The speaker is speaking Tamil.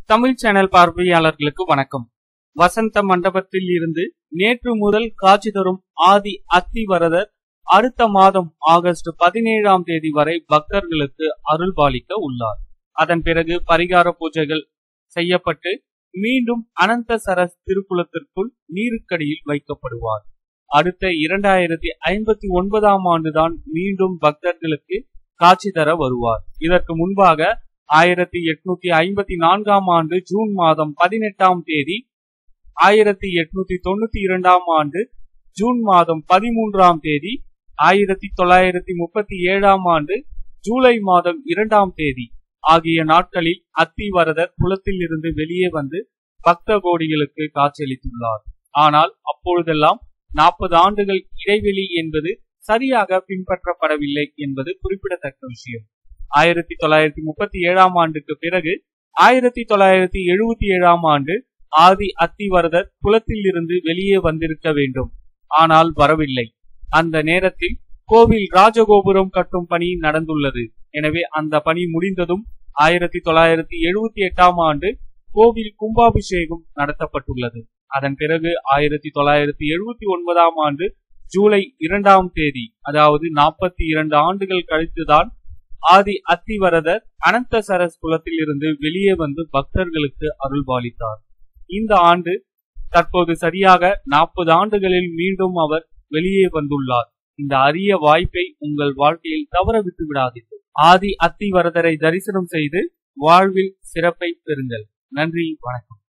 தமிழ் சேனல் பார்வையாளர்களுக்கு வணக்கம் வசந்த மண்டபத்தில் இருந்து நேற்று முதல் காட்சி தரும் ஆதி அத்திவரதர் அடுத்த மாதம் ஆகஸ்ட் பதினேழாம் தேதி வரை பக்தர்களுக்கு அருள்பாலிக்க உள்ளார் அதன் பிறகு பரிகார பூஜைகள் செய்யப்பட்டு மீண்டும் அனந்த சரஸ் திருக்குளத்திற்குள் நீருக்கடியில் வைக்கப்படுவார் அடுத்த இரண்டாயிரத்தி ஐம்பத்தி ஒன்பதாம் ஆண்டுதான் மீண்டும் பக்தர்களுக்கு காட்சி தர வருவார் இதற்கு முன்பாக ஆயிரத்தி எட்நூத்தி ஐம்பத்தி நான்காம் ஆண்டு ஜூன் மாதம் பதினெட்டாம் தேதி ஆயிரத்தி எட்நூத்தி தொண்ணூத்தி இரண்டாம் ஆண்டு ஜூன் மாதம் பதிமூன்றாம் தேதி ஆயிரத்தி தொள்ளாயிரத்தி முப்பத்தி ஏழாம் ஆண்டு ஜூலை மாதம் இரண்டாம் தேதி ஆகிய நாட்களில் அத்திவரதர் குளத்தில் இருந்து வெளியே வந்து பக்த கோடிகளுக்கு காட்சியளித்துள்ளார் ஆனால் அப்பொழுதெல்லாம் நாற்பது ஆண்டுகள் இடைவெளி என்பது சரியாக பின்பற்றப்படவில்லை என்பது குறிப்பிடத்தக்க விஷயம் ஆயிரத்தி தொள்ளாயிரத்தி முப்பத்தி ஏழாம் ஆண்டுக்கு பிறகு ஆயிரத்தி தொள்ளாயிரத்தி எழுபத்தி ஏழாம் ஆண்டு ஆதி அத்திவரதர் குளத்தில் இருந்து வெளியே வந்திருக்க வேண்டும் ஆனால் வரவில்லை அந்த நேரத்தில் கோவில் ராஜகோபுரம் கட்டும் பணி நடந்துள்ளது எனவே அந்த பணி முடிந்ததும் ஆயிரத்தி தொள்ளாயிரத்தி எழுபத்தி எட்டாம் ஆண்டு கோவில் கும்பாபிஷேகம் நடத்தப்பட்டுள்ளது அதன் பிறகு ஆயிரத்தி தொள்ளாயிரத்தி எழுபத்தி ஒன்பதாம் ஆண்டு ஜூலை இரண்டாம் தேதி அதாவது நாற்பத்தி இரண்டு ஆண்டுகள் கழித்துதான் ஆதி அத்திவரதர் அனந்த சரஸ் குலத்தில் இருந்து வெளியே வந்து பக்தர்களுக்கு அருள்பாலித்தார் இந்த ஆண்டு தற்போது சரியாக நாற்பது ஆண்டுகளில் மீண்டும் அவர் வெளியே வந்துள்ளார் இந்த அரிய வாய்ப்பை உங்கள் வாழ்க்கையில் தவற விட்டு விடாதீர்கள் ஆதி அத்திவரதரை தரிசனம் செய்து வாழ்வில் சிறப்பை பெறுங்கள் நன்றி வணக்கம்